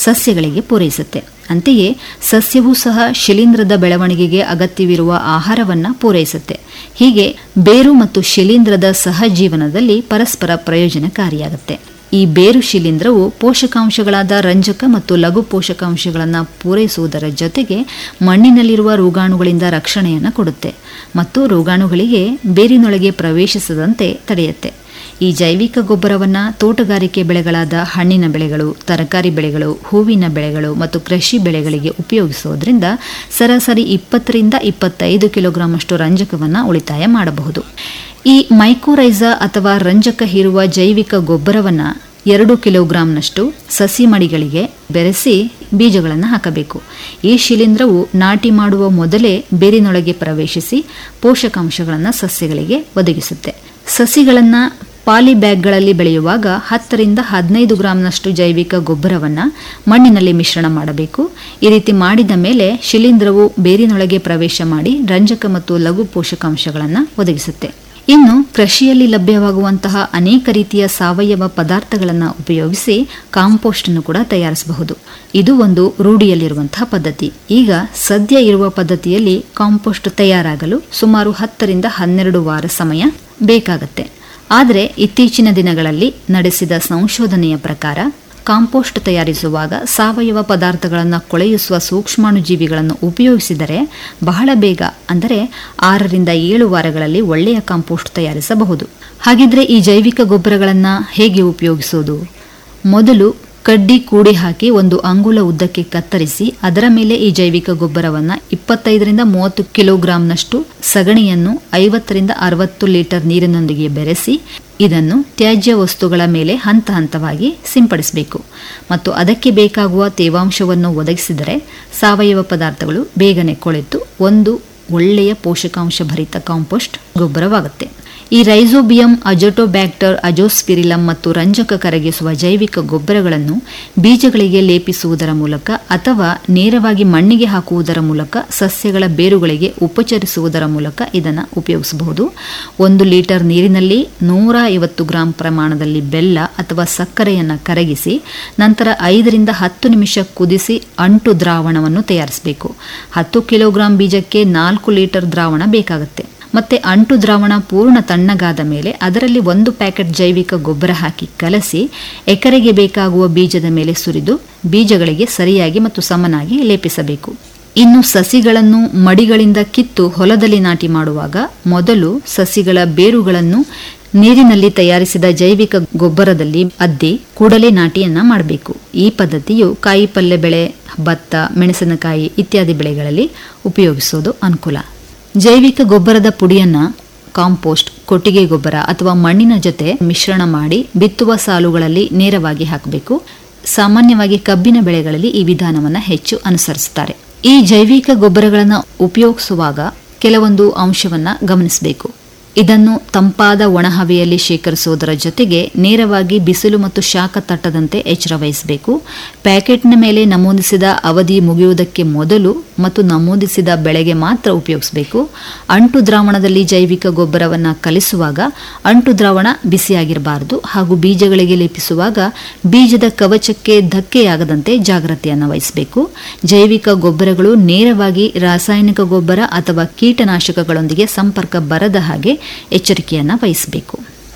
ಸಸ್ಯಗಳಿಗೆ ಪೂರೈಸುತ್ತೆ ಅಂತೆಯೇ ಸಸ್ಯವೂ ಸಹ ಶಿಲೀಂಧ್ರದ ಬೆಳವಣಿಗೆಗೆ ಅಗತ್ಯವಿರುವ ಆಹಾರವನ್ನು ಪೂರೈಸುತ್ತೆ ಹೀಗೆ ಬೇರು ಮತ್ತು ಶಿಲೀಂಧ್ರದ ಸಹಜೀವನದಲ್ಲಿ ಪರಸ್ಪರ ಪ್ರಯೋಜನಕಾರಿಯಾಗುತ್ತೆ ಈ ಬೇರು ಶಿಲೀಂಧ್ರವು ಪೋಷಕಾಂಶಗಳಾದ ರಂಜಕ ಮತ್ತು ಲಘು ಪೋಷಕಾಂಶಗಳನ್ನು ಪೂರೈಸುವುದರ ಜೊತೆಗೆ ಮಣ್ಣಿನಲ್ಲಿರುವ ರೋಗಾಣುಗಳಿಂದ ರಕ್ಷಣೆಯನ್ನು ಕೊಡುತ್ತೆ ಮತ್ತು ರೋಗಾಣುಗಳಿಗೆ ಬೇರಿನೊಳಗೆ ಪ್ರವೇಶಿಸದಂತೆ ತಡೆಯುತ್ತೆ ಈ ಜೈವಿಕ ಗೊಬ್ಬರವನ್ನು ತೋಟಗಾರಿಕೆ ಬೆಳೆಗಳಾದ ಹಣ್ಣಿನ ಬೆಳೆಗಳು ತರಕಾರಿ ಬೆಳೆಗಳು ಹೂವಿನ ಬೆಳೆಗಳು ಮತ್ತು ಕೃಷಿ ಬೆಳೆಗಳಿಗೆ ಉಪಯೋಗಿಸುವುದರಿಂದ ಸರಾಸರಿ ಇಪ್ಪತ್ತರಿಂದ ಇಪ್ಪತ್ತೈದು ಕಿಲೋಗ್ರಾಂ ಅಷ್ಟು ರಂಜಕವನ್ನು ಉಳಿತಾಯ ಮಾಡಬಹುದು ಈ ಮೈಕೋರೈಸಾ ಅಥವಾ ರಂಜಕ ಹೀರುವ ಜೈವಿಕ ಗೊಬ್ಬರವನ್ನು ಎರಡು ಕಿಲೋಗ್ರಾಂನಷ್ಟು ಸಸಿ ಮಡಿಗಳಿಗೆ ಬೆರೆಸಿ ಬೀಜಗಳನ್ನು ಹಾಕಬೇಕು ಈ ಶಿಲೀಂಧ್ರವು ನಾಟಿ ಮಾಡುವ ಮೊದಲೇ ಬೇರಿನೊಳಗೆ ಪ್ರವೇಶಿಸಿ ಪೋಷಕಾಂಶಗಳನ್ನು ಸಸ್ಯಗಳಿಗೆ ಒದಗಿಸುತ್ತೆ ಸಸಿಗಳನ್ನು ಪಾಲಿ ಬ್ಯಾಗ್ಗಳಲ್ಲಿ ಬೆಳೆಯುವಾಗ ಹತ್ತರಿಂದ ಹದಿನೈದು ಗ್ರಾಂನಷ್ಟು ಜೈವಿಕ ಗೊಬ್ಬರವನ್ನು ಮಣ್ಣಿನಲ್ಲಿ ಮಿಶ್ರಣ ಮಾಡಬೇಕು ಈ ರೀತಿ ಮಾಡಿದ ಮೇಲೆ ಶಿಲೀಂಧ್ರವು ಬೇರಿನೊಳಗೆ ಪ್ರವೇಶ ಮಾಡಿ ರಂಜಕ ಮತ್ತು ಲಘು ಪೋಷಕಾಂಶಗಳನ್ನು ಒದಗಿಸುತ್ತೆ ಇನ್ನು ಕೃಷಿಯಲ್ಲಿ ಲಭ್ಯವಾಗುವಂತಹ ಅನೇಕ ರೀತಿಯ ಸಾವಯವ ಪದಾರ್ಥಗಳನ್ನು ಉಪಯೋಗಿಸಿ ಕಾಂಪೋಸ್ಟ್ ಅನ್ನು ಕೂಡ ತಯಾರಿಸಬಹುದು ಇದು ಒಂದು ರೂಢಿಯಲ್ಲಿರುವಂತಹ ಪದ್ಧತಿ ಈಗ ಸದ್ಯ ಇರುವ ಪದ್ಧತಿಯಲ್ಲಿ ಕಾಂಪೋಸ್ಟ್ ತಯಾರಾಗಲು ಸುಮಾರು ಹತ್ತರಿಂದ ಹನ್ನೆರಡು ವಾರ ಸಮಯ ಬೇಕಾಗತ್ತೆ ಆದರೆ ಇತ್ತೀಚಿನ ದಿನಗಳಲ್ಲಿ ನಡೆಸಿದ ಸಂಶೋಧನೆಯ ಪ್ರಕಾರ ಕಾಂಪೋಸ್ಟ್ ತಯಾರಿಸುವಾಗ ಸಾವಯವ ಪದಾರ್ಥಗಳನ್ನು ಕೊಳೆಯಿಸುವ ಸೂಕ್ಷ್ಮಾಣುಜೀವಿಗಳನ್ನು ಉಪಯೋಗಿಸಿದರೆ ಬಹಳ ಬೇಗ ಅಂದರೆ ಆರರಿಂದ ಏಳು ವಾರಗಳಲ್ಲಿ ಒಳ್ಳೆಯ ಕಾಂಪೋಸ್ಟ್ ತಯಾರಿಸಬಹುದು ಹಾಗಿದ್ರೆ ಈ ಜೈವಿಕ ಗೊಬ್ಬರಗಳನ್ನು ಹೇಗೆ ಉಪಯೋಗಿಸೋದು ಮೊದಲು ಕಡ್ಡಿ ಕೂಡಿ ಹಾಕಿ ಒಂದು ಅಂಗುಲ ಉದ್ದಕ್ಕೆ ಕತ್ತರಿಸಿ ಅದರ ಮೇಲೆ ಈ ಜೈವಿಕ ಗೊಬ್ಬರವನ್ನು ಇಪ್ಪತ್ತೈದರಿಂದ ಮೂವತ್ತು ಕಿಲೋಗ್ರಾಂನಷ್ಟು ಸಗಣಿಯನ್ನು ಐವತ್ತರಿಂದ ಅರವತ್ತು ಲೀಟರ್ ನೀರಿನೊಂದಿಗೆ ಬೆರೆಸಿ ಇದನ್ನು ತ್ಯಾಜ್ಯ ವಸ್ತುಗಳ ಮೇಲೆ ಹಂತ ಹಂತವಾಗಿ ಸಿಂಪಡಿಸಬೇಕು ಮತ್ತು ಅದಕ್ಕೆ ಬೇಕಾಗುವ ತೇವಾಂಶವನ್ನು ಒದಗಿಸಿದರೆ ಸಾವಯವ ಪದಾರ್ಥಗಳು ಬೇಗನೆ ಕೊಳೆತು ಒಂದು ಒಳ್ಳೆಯ ಪೋಷಕಾಂಶ ಭರಿತ ಕಾಂಪೋಸ್ಟ್ ಗೊಬ್ಬರವಾಗುತ್ತೆ ಈ ರೈಸೋಬಿಯಂ ಅಜೋಟೋಬ್ಯಾಕ್ಟರ್ ಅಜೋಸ್ಪಿರಿಲಂ ಮತ್ತು ರಂಜಕ ಕರಗಿಸುವ ಜೈವಿಕ ಗೊಬ್ಬರಗಳನ್ನು ಬೀಜಗಳಿಗೆ ಲೇಪಿಸುವುದರ ಮೂಲಕ ಅಥವಾ ನೇರವಾಗಿ ಮಣ್ಣಿಗೆ ಹಾಕುವುದರ ಮೂಲಕ ಸಸ್ಯಗಳ ಬೇರುಗಳಿಗೆ ಉಪಚರಿಸುವುದರ ಮೂಲಕ ಇದನ್ನು ಉಪಯೋಗಿಸಬಹುದು ಒಂದು ಲೀಟರ್ ನೀರಿನಲ್ಲಿ ನೂರ ಐವತ್ತು ಗ್ರಾಂ ಪ್ರಮಾಣದಲ್ಲಿ ಬೆಲ್ಲ ಅಥವಾ ಸಕ್ಕರೆಯನ್ನು ಕರಗಿಸಿ ನಂತರ ಐದರಿಂದ ಹತ್ತು ನಿಮಿಷ ಕುದಿಸಿ ಅಂಟು ದ್ರಾವಣವನ್ನು ತಯಾರಿಸಬೇಕು ಹತ್ತು ಕಿಲೋಗ್ರಾಂ ಬೀಜಕ್ಕೆ ನಾಲ್ಕು ಲೀಟರ್ ದ್ರಾವಣ ಬೇಕಾಗುತ್ತೆ ಮತ್ತೆ ಅಂಟು ದ್ರಾವಣ ಪೂರ್ಣ ತಣ್ಣಗಾದ ಮೇಲೆ ಅದರಲ್ಲಿ ಒಂದು ಪ್ಯಾಕೆಟ್ ಜೈವಿಕ ಗೊಬ್ಬರ ಹಾಕಿ ಕಲಸಿ ಎಕರೆಗೆ ಬೇಕಾಗುವ ಬೀಜದ ಮೇಲೆ ಸುರಿದು ಬೀಜಗಳಿಗೆ ಸರಿಯಾಗಿ ಮತ್ತು ಸಮನಾಗಿ ಲೇಪಿಸಬೇಕು ಇನ್ನು ಸಸಿಗಳನ್ನು ಮಡಿಗಳಿಂದ ಕಿತ್ತು ಹೊಲದಲ್ಲಿ ನಾಟಿ ಮಾಡುವಾಗ ಮೊದಲು ಸಸಿಗಳ ಬೇರುಗಳನ್ನು ನೀರಿನಲ್ಲಿ ತಯಾರಿಸಿದ ಜೈವಿಕ ಗೊಬ್ಬರದಲ್ಲಿ ಅದ್ದಿ ಕೂಡಲೇ ನಾಟಿಯನ್ನ ಮಾಡಬೇಕು ಈ ಪದ್ಧತಿಯು ಕಾಯಿಪಲ್ಯ ಬೆಳೆ ಭತ್ತ ಮೆಣಸಿನಕಾಯಿ ಇತ್ಯಾದಿ ಬೆಳೆಗಳಲ್ಲಿ ಉಪಯೋಗಿಸೋದು ಅನುಕೂಲ ಜೈವಿಕ ಗೊಬ್ಬರದ ಪುಡಿಯನ್ನ ಕಾಂಪೋಸ್ಟ್ ಕೊಟ್ಟಿಗೆ ಗೊಬ್ಬರ ಅಥವಾ ಮಣ್ಣಿನ ಜೊತೆ ಮಿಶ್ರಣ ಮಾಡಿ ಬಿತ್ತುವ ಸಾಲುಗಳಲ್ಲಿ ನೇರವಾಗಿ ಹಾಕಬೇಕು ಸಾಮಾನ್ಯವಾಗಿ ಕಬ್ಬಿನ ಬೆಳೆಗಳಲ್ಲಿ ಈ ವಿಧಾನವನ್ನು ಹೆಚ್ಚು ಅನುಸರಿಸುತ್ತಾರೆ ಈ ಜೈವಿಕ ಗೊಬ್ಬರಗಳನ್ನು ಉಪಯೋಗಿಸುವಾಗ ಕೆಲವೊಂದು ಅಂಶವನ್ನ ಗಮನಿಸಬೇಕು ಇದನ್ನು ತಂಪಾದ ಒಣಹವೆಯಲ್ಲಿ ಶೇಖರಿಸುವುದರ ಜೊತೆಗೆ ನೇರವಾಗಿ ಬಿಸಿಲು ಮತ್ತು ಶಾಖ ತಟ್ಟದಂತೆ ಎಚ್ಚರ ವಹಿಸಬೇಕು ಪ್ಯಾಕೆಟ್ನ ಮೇಲೆ ನಮೂದಿಸಿದ ಅವಧಿ ಮುಗಿಯುವುದಕ್ಕೆ ಮೊದಲು ಮತ್ತು ನಮೂದಿಸಿದ ಬೆಳೆಗೆ ಮಾತ್ರ ಉಪಯೋಗಿಸಬೇಕು ಅಂಟು ದ್ರಾವಣದಲ್ಲಿ ಜೈವಿಕ ಗೊಬ್ಬರವನ್ನು ಕಲಿಸುವಾಗ ಅಂಟು ದ್ರಾವಣ ಬಿಸಿಯಾಗಿರಬಾರದು ಹಾಗೂ ಬೀಜಗಳಿಗೆ ಲೇಪಿಸುವಾಗ ಬೀಜದ ಕವಚಕ್ಕೆ ಧಕ್ಕೆಯಾಗದಂತೆ ಜಾಗ್ರತೆಯನ್ನು ವಹಿಸಬೇಕು ಜೈವಿಕ ಗೊಬ್ಬರಗಳು ನೇರವಾಗಿ ರಾಸಾಯನಿಕ ಗೊಬ್ಬರ ಅಥವಾ ಕೀಟನಾಶಕಗಳೊಂದಿಗೆ ಸಂಪರ್ಕ ಬರದ ಹಾಗೆ ಎಚ್ಚರಿಕೆಯನ್ನು ವಹಿಸಬೇಕು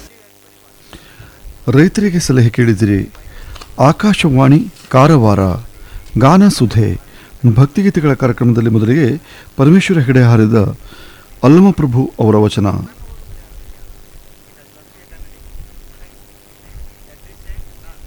ರೈತರಿಗೆ ಸಲಹೆ ಕೇಳಿದಿರಿ ಆಕಾಶವಾಣಿ ಕಾರವಾರ ಗಾನ ಸುಧೆ ಭಕ್ತಿಗೀತೆಗಳ ಕಾರ್ಯಕ್ರಮದಲ್ಲಿ ಮೊದಲಿಗೆ ಪರಮೇಶ್ವರ ಹೆಗಡೆ ಹಾರಿದ ಅಲ್ಲಮಪ್ರಭು ಅವರ ವಚನ